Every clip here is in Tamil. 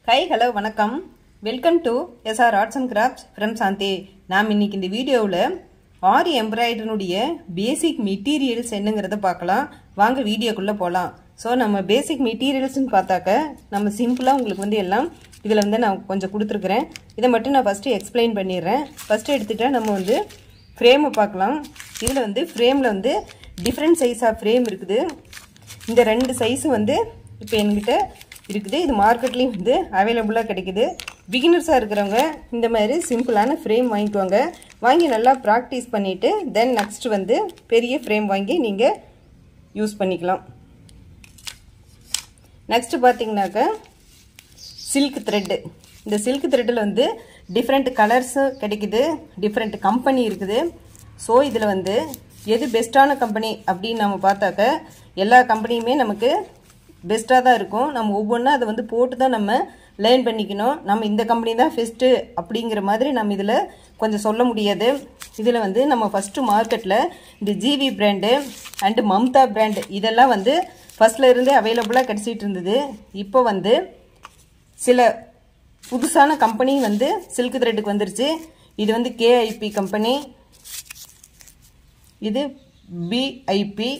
ஹாய் ஹலோ வணக்கம் welcome to SR arts and crafts from Shanthi நாம் இன்னைக்கு இந்த வீடியோவில் ஆரி எம்ப்ராய்டரினுடைய பேசிக் மெட்டீரியல்ஸ் என்னங்கிறத பார்க்கலாம் வாங்க வீடியோக்குள்ளே போகலாம் ஸோ நம்ம பேசிக் மெட்டீரியல்ஸ்னு பார்த்தாக்க நம்ம சிம்பிளாக உங்களுக்கு வந்து எல்லாம் இதில் வந்து நான் கொஞ்சம் கொடுத்துருக்குறேன் இதை மட்டும் நான் ஃபஸ்ட்டு எக்ஸ்பிளைன் பண்ணிடுறேன் ஃபஸ்ட்டு எடுத்துகிட்டா நம்ம வந்து ஃப்ரேமை பார்க்கலாம் இதில் வந்து ஃப்ரேமில் வந்து டிஃப்ரெண்ட் சைஸ் ஆஃப் ஃப்ரேம் இருக்குது இந்த ரெண்டு சைஸும் வந்து இப்போ என்கிட்ட இருக்குது இது மார்க்கெட்லேயும் வந்து அவைலபிளாக கிடைக்குது பிகினர்ஸாக இருக்கிறவங்க இந்த மாதிரி சிம்பிளான ஃப்ரேம் வாங்கிக்கோங்க வாங்கி நல்லா ப்ராக்டிஸ் பண்ணிவிட்டு தென் நெக்ஸ்ட் வந்து பெரிய ஃப்ரேம் வாங்கி நீங்கள் யூஸ் பண்ணிக்கலாம் நெக்ஸ்ட் பார்த்தீங்கன்னாக்க சில்க் த்ரெட்டு இந்த சில்க் த்ரெட்டில் வந்து டிஃப்ரெண்ட் கலர்ஸும் கிடைக்குது டிஃப்ரெண்ட் கம்பெனி இருக்குது ஸோ இதில் வந்து எது பெஸ்ட்டான கம்பெனி அப்படின்னு நம்ம பார்த்தாக்க எல்லா கம்பெனியுமே நமக்கு பெஸ்ட்டாக தான் இருக்கும் நம்ம ஒவ்வொன்றா அதை வந்து போட்டு தான் நம்ம லேர்ன் பண்ணிக்கணும் நம்ம இந்த கம்பெனி தான் ஃபெஸ்ட்டு அப்படிங்கிற மாதிரி நம்ம இதில் கொஞ்சம் சொல்ல முடியாது இதில் வந்து நம்ம ஃபஸ்ட்டு மார்க்கெட்டில் இந்த GV brand and Mamta brand இதெல்லாம் வந்து ஃபஸ்ட்டில் இருந்தே அவைலபிளாக கிடச்சிட்டு இருந்தது இப்போ வந்து சில புதுசான கம்பெனி வந்து சில்க் த்ரெட்டுக்கு வந்துருச்சு இது வந்து கேஐபி கம்பெனி இது பிஐபி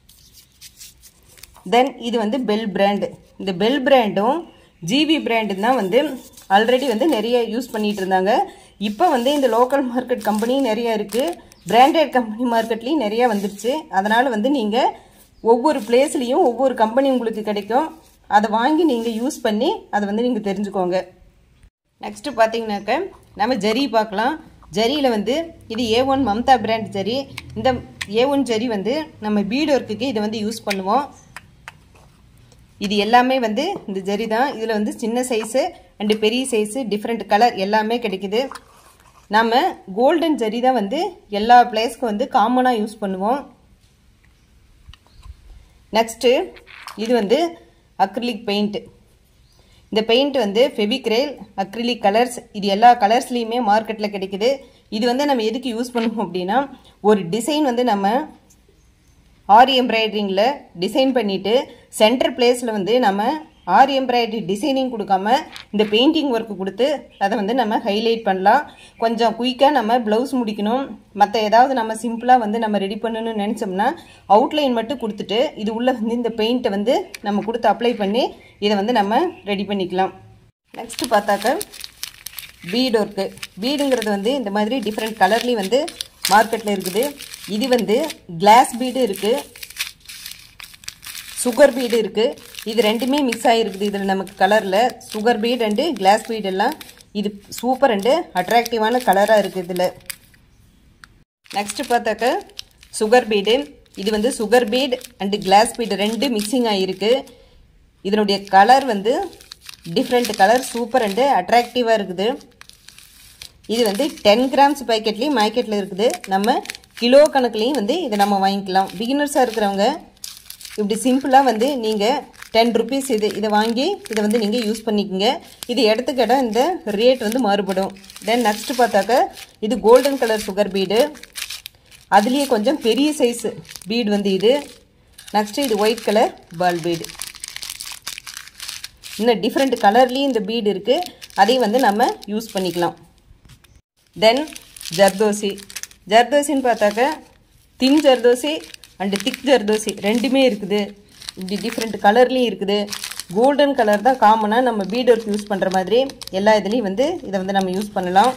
தென் இது வந்து பெல் பிராண்டு இந்த பெல் பிராண்டும் ஜிபி பிராண்டு தான் வந்து ஆல்ரெடி வந்து நிறைய யூஸ் பண்ணிட்டு இருந்தாங்க இப்போ வந்து இந்த லோக்கல் மார்க்கெட் கம்பெனி நிறைய இருக்குது பிராண்டட் கம்பெனி மார்க்கெட்லேயும் நிறைய வந்துருச்சு அதனால் வந்து நீங்கள் ஒவ்வொரு பிளேஸ்லேயும் ஒவ்வொரு கம்பெனி உங்களுக்கு கிடைக்கும் அதை வாங்கி நீங்கள் யூஸ் பண்ணி அதை வந்து நீங்கள் தெரிஞ்சுக்கோங்க நெக்ஸ்ட்டு பார்த்தீங்கன்னாக்க நம்ம ஜரி பார்க்கலாம் ஜரியில் வந்து இது A one Mamta brand zari இந்த ஏ ஒன் ஜரி வந்து நம்ம பீட் ஒர்க்குக்கு இதை வந்து யூஸ் பண்ணுவோம் இது எல்லாமே வந்து இந்த ஜரி தான் இதில் வந்து சின்ன சைஸு அண்டு பெரிய சைஸு டிஃப்ரெண்ட் கலர் எல்லாமே கிடைக்குது நம்ம கோல்டன் ஜரி தான் வந்து எல்லா பிளேஸ்க்கும் வந்து காமனாக யூஸ் பண்ணுவோம் நெக்ஸ்ட்டு இது வந்து அக்ரிலிக் பெயிண்ட்டு இந்த பெயிண்ட் வந்து ஃபெவிக்ரேல் அக்ரிலிக் கலர்ஸ் இது எல்லா கலர்ஸ்லேயுமே மார்க்கெட்டில் கிடைக்குது இது வந்து நம்ம எதுக்கு யூஸ் பண்ணுவோம் அப்படின்னா ஒரு டிசைன் வந்து நம்ம ஆரி எம்ப்ராய்டரிங்கில் டிசைன் பண்ணிவிட்டு சென்டர் பிளேஸில் வந்து நம்ம ஆரி எம்ப்ராய்டரி டிசைனிங் கொடுக்காம இந்த பெயிண்டிங் ஒர்க்கு கொடுத்து அதை வந்து நம்ம ஹைலைட் பண்ணலாம் கொஞ்சம் குயிக்காக நம்ம ப்ளவுஸ் முடிக்கணும் மற்ற ஏதாவது நம்ம சிம்பிளாக வந்து நம்ம ரெடி பண்ணணும்னு நினச்சோம்னா அவுட்லைன் மட்டும் கொடுத்துட்டு இது உள்ளே வந்து இந்த பெயிண்ட்டை வந்து நம்ம கொடுத்து அப்ளை பண்ணி இதை வந்து நம்ம ரெடி பண்ணிக்கலாம் நெக்ஸ்ட்டு பார்த்தாக்க பீட் ஒர்க்கு பீடுங்கிறது வந்து இந்த மாதிரி டிஃப்ரெண்ட் கலர்லேயும் வந்து மார்க்கெட்டில் இருக்குது இது வந்து கிளாஸ் பீடு இருக்குது சுகர் பீடு இருக்குது இது ரெண்டுமே மிக்ஸ் ஆகிருக்குது இதில் நமக்கு கலரில் sugar bead and glass bead எல்லாம் இது சூப்பர் அண்டு அட்ராக்டிவான கலராக இருக்குது இதில் நெக்ஸ்ட்டு பார்த்தாக்க சுகர் பீடு இது வந்து sugar bead and glass bead ரெண்டு மிக்சிங் ஆகிருக்கு இதனுடைய கலர் வந்து டிஃப்ரெண்ட் கலர் சூப்பர் அண்டு அட்ராக்டிவாக இருக்குது இது வந்து டென் கிராம்ஸ் பேக்கெட்லேயும் மார்க்கெட்டில் இருக்குது நம்ம கிலோ கணக்குலேயும் வந்து இதை நம்ம வாங்கிக்கலாம் பிகினர்ஸாக இருக்கிறவங்க இப்படி சிம்பிளாக வந்து நீங்கள் டென் ருபீஸ் இது இதை வாங்கி இதை வந்து நீங்கள் யூஸ் பண்ணிக்கோங்க இது இடத்துக்கு இடம் இந்த ரேட் வந்து மாறுபடும் தென் நெக்ஸ்ட்டு பார்த்தாக்க இது கோல்டன் கலர் சுகர் பீடு அதுலேயே கொஞ்சம் பெரிய சைஸு பீடு வந்து இது நெக்ஸ்ட்டு இது ஒயிட் கலர் பால் பீடு இன்னும் டிஃப்ரெண்ட் கலர்லேயும் இந்த பீடு இருக்குது அதையும் வந்து நம்ம யூஸ் பண்ணிக்கலாம் தென் ஜர்தோசி ஜர்தோசின்னு பார்த்தாக்க thin zardosi and thick zardosi ரெண்டுமே இருக்குது இப்படி டிஃப்ரெண்ட் கலர்லேயும் இருக்குது கோல்டன் கலர் தான் காமனாக நம்ம பீட் ஒர்க் யூஸ் பண்ணுற மாதிரி எல்லா இதுலேயும் வந்து இதை வந்து நம்ம யூஸ் பண்ணலாம்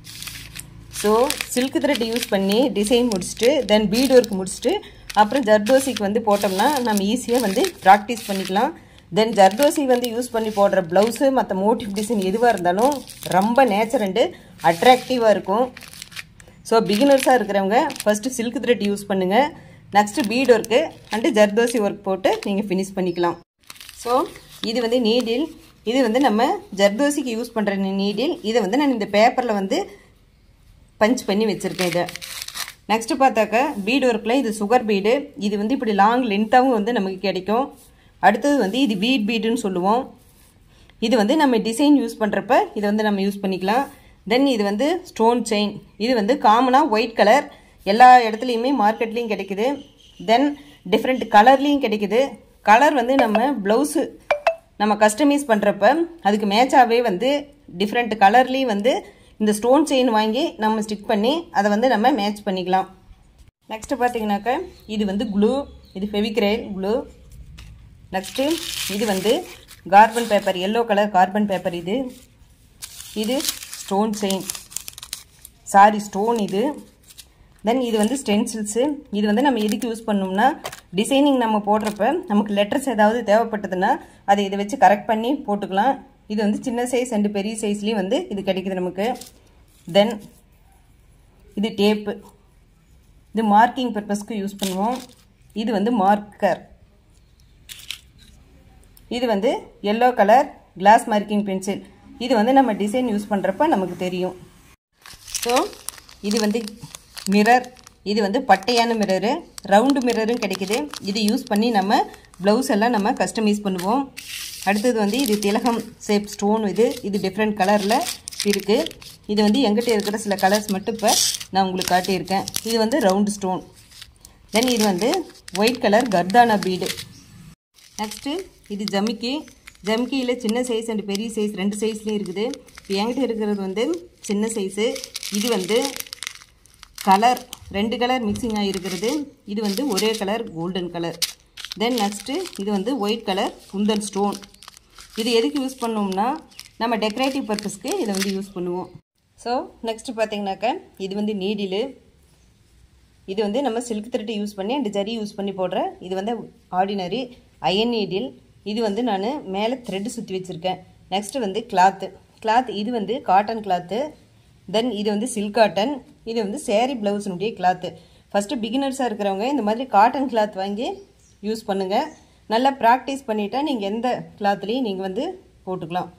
ஸோ சில்க் த்ரெட் யூஸ் பண்ணி டிசைன் முடிச்சுட்டு தென் பீட் ஒர்க் முடிச்சுட்டு அப்புறம் ஜர்தோசிக்கு வந்து போட்டோம்னா நம்ம ஈஸியாக வந்து ப்ராக்டிஸ் பண்ணிக்கலாம் தென் ஜர்தோசி வந்து யூஸ் பண்ணி போடுற ப்ளவுஸு மற்ற மோட்டிவ் டிசைன் எதுவாக இருந்தாலும் ரொம்ப நேச்சர் அண்டு அட்ராக்டிவாக இருக்கும் ஸோ பிகினர்ஸாக இருக்கிறவங்க ஃபஸ்ட்டு சில்க் த்ரெட் யூஸ் பண்ணுங்கள் next bead work and zardosi work போட்டு நீங்கள் ஃபினிஷ் பண்ணிக்கலாம் ஸோ இது வந்து நீடில் இது வந்து நம்ம ஜர்தோசிக்கு யூஸ் பண்ணுற நீடில் இதை வந்து நான் இந்த பேப்பரில் வந்து பஞ்ச் பண்ணி வச்சுருக்கேன் இதை நெக்ஸ்ட்டு பார்த்தாக்க பீட் ஒர்க்கில் இது சுகர் பீடு இது வந்து இப்படி லாங் லென்த்தாகவும் வந்து நமக்கு கிடைக்கும் அடுத்தது வந்து இது வீட் பீடுன்னு சொல்லுவோம் இது வந்து நம்ம டிசைன் யூஸ் பண்ணுறப்ப இதை வந்து நம்ம யூஸ் பண்ணிக்கலாம் தென் இது வந்து ஸ்டோன் செயின் இது வந்து காமனாக ஒயிட் கலர் எல்லா இடத்துலையுமே மார்க்கெட்லேயும் கிடைக்குது தென் டிஃப்ரெண்ட் கலர்லேயும் கிடைக்குது கலர் வந்து நம்ம ப்ளவுஸு நம்ம கஸ்டமைஸ் பண்ணுறப்ப அதுக்கு மேட்சாகவே வந்து டிஃப்ரெண்ட் கலர்லேயும் வந்து இந்த ஸ்டோன் செயின் வாங்கி நம்ம ஸ்டிக் பண்ணி அதை வந்து நம்ம மேட்ச் பண்ணிக்கலாம் நெக்ஸ்ட்டு பார்த்தீங்கன்னாக்கா இது வந்து க்ளூ இது ஃபெவிக்ரைல் க்ளூ நெக்ஸ்ட்டு இது வந்து carbon paper yellow colour carbon paper இது இது ஸ்டோன் செயின் சாரி ஸ்டோன் இது தென் இது வந்து ஸ்டென்சில்ஸு இது வந்து நம்ம எதுக்கு யூஸ் பண்ணோம்னா டிசைனிங் நம்ம போடுறப்ப நமக்கு லெட்டர்ஸ் ஏதாவது தேவைப்பட்டதுன்னா அதை இதை வச்சு கரெக்ட் பண்ணி போட்டுக்கலாம் இது வந்து சின்ன சைஸ் அண்டு பெரிய சைஸ்லேயும் வந்து இது கிடைக்குது நமக்கு தென் இது டேப்பு இது மார்க்கிங் பர்பஸ்க்கு யூஸ் பண்ணுவோம் இது வந்து மார்க்கர் இது வந்து yellow colour glass marking pencil இது வந்து நம்ம டிசைன் யூஸ் பண்ணுறப்ப நமக்கு தெரியும் ஸோ இது வந்து மிரர் இது வந்து பட்டையான மிரரு ரவுண்டு மிரரும் கிடைக்குது இது யூஸ் பண்ணி நம்ம ப்ளவுஸ் எல்லாம் நம்ம கஸ்டமைஸ் பண்ணுவோம் அடுத்தது வந்து இது திலகம் ஷேப் ஸ்டோன் இது இது டிஃப்ரெண்ட் கலரில் இருக்குது இது வந்து எங்கிட்ட இருக்கிற சில கலர்ஸ் மட்டும் இப்போ நான் உங்களுக்கு காட்டியிருக்கேன் இது வந்து ரவுண்டு ஸ்டோன் தென் இது வந்து white colour kardana bead next இது ஜமிக்கி ஜமிக்கியில் சின்ன சைஸ் அண்ட் பெரிய சைஸ் ரெண்டு சைஸ்லேயும் இருக்குது இப்போ என்கிட்ட இருக்கிறது வந்து சின்ன சைஸு இது வந்து கலர் ரெண்டு கலர் மிக்சிங் ஆகிருக்கிறது இது வந்து ஒரே colour golden colour then next இது வந்து ஒயிட் கலர் குந்தன் ஸ்டோன் இது எதுக்கு யூஸ் பண்ணோம்னா நம்ம டெக்கரேட்டிவ் பர்பஸ்க்கு இதை வந்து யூஸ் பண்ணுவோம் ஸோ நெக்ஸ்ட்டு பார்த்தீங்கன்னாக்கா இது வந்து நீடிலு இது வந்து நம்ம சில்க் த்ரெட்டு யூஸ் பண்ணி அண்ட் ஜரி யூஸ் பண்ணி போடுற இது வந்து ஆர்டினரி அயன் நீடில் இது வந்து நான் மேலே த்ரெட்டு சுற்றி வச்சுருக்கேன் நெக்ஸ்ட்டு வந்து கிளாத்து கிளாத் இது வந்து காட்டன் கிளாத்து தென் இது வந்து சில்க் காட்டன் இது வந்து சேரீ ப்ளவுஸினுடைய கிளாத்து ஃபஸ்ட்டு பிகினர்ஸாக இருக்கிறவங்க இந்த மாதிரி காட்டன் கிளாத் வாங்கி யூஸ் பண்ணுங்கள் நல்லா ப்ராக்டிஸ் பண்ணிட்டா நீங்கள் எந்த கிளாத்லேயும் நீங்கள் வந்து போட்டுக்கலாம்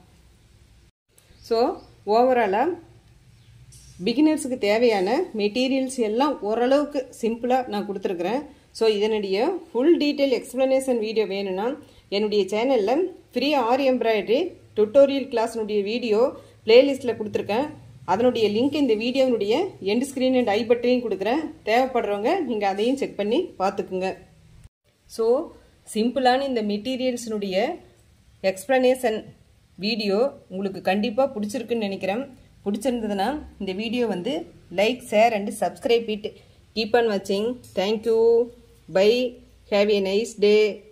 ஸோ ஓவராலாக பிகினர்ஸுக்கு தேவையான மெட்டீரியல்ஸ் எல்லாம் ஓரளவுக்கு சிம்பிளாக நான் கொடுத்துருக்குறேன் ஸோ இதனுடைய ஃபுல் டீட்டெயில் எக்ஸ்ப்ளனேஷன் வீடியோ வேணும்னா என்னுடைய சேனலில் ஃப்ரீ ஆரி எம்ப்ராய்டரி டுட்டோரியல் கிளாஸ்னுடைய வீடியோ பிளேலிஸ்ட்டில் கொடுத்துருக்கேன் அதனுடைய லிங்க் இந்த வீடியோனுடைய எண்ட் ஸ்க்ரீன் அண்ட் ஐ பட்டனையும் கொடுக்குறேன் தேவைப்படுறவங்க நீங்கள் அதையும் செக் பண்ணி பார்த்துக்குங்க ஸோ சிம்பிளான இந்த மெட்டீரியல்ஸினுடைய எக்ஸ்ப்ளனேஷன் வீடியோ உங்களுக்கு கண்டிப்பாக பிடிச்சிருக்குன்னு நினைக்கிறேன் பிடிச்சிருந்ததுன்னா இந்த வீடியோ வந்து like share and subscribe it keep on வாட்சிங் thank you bye have a nice day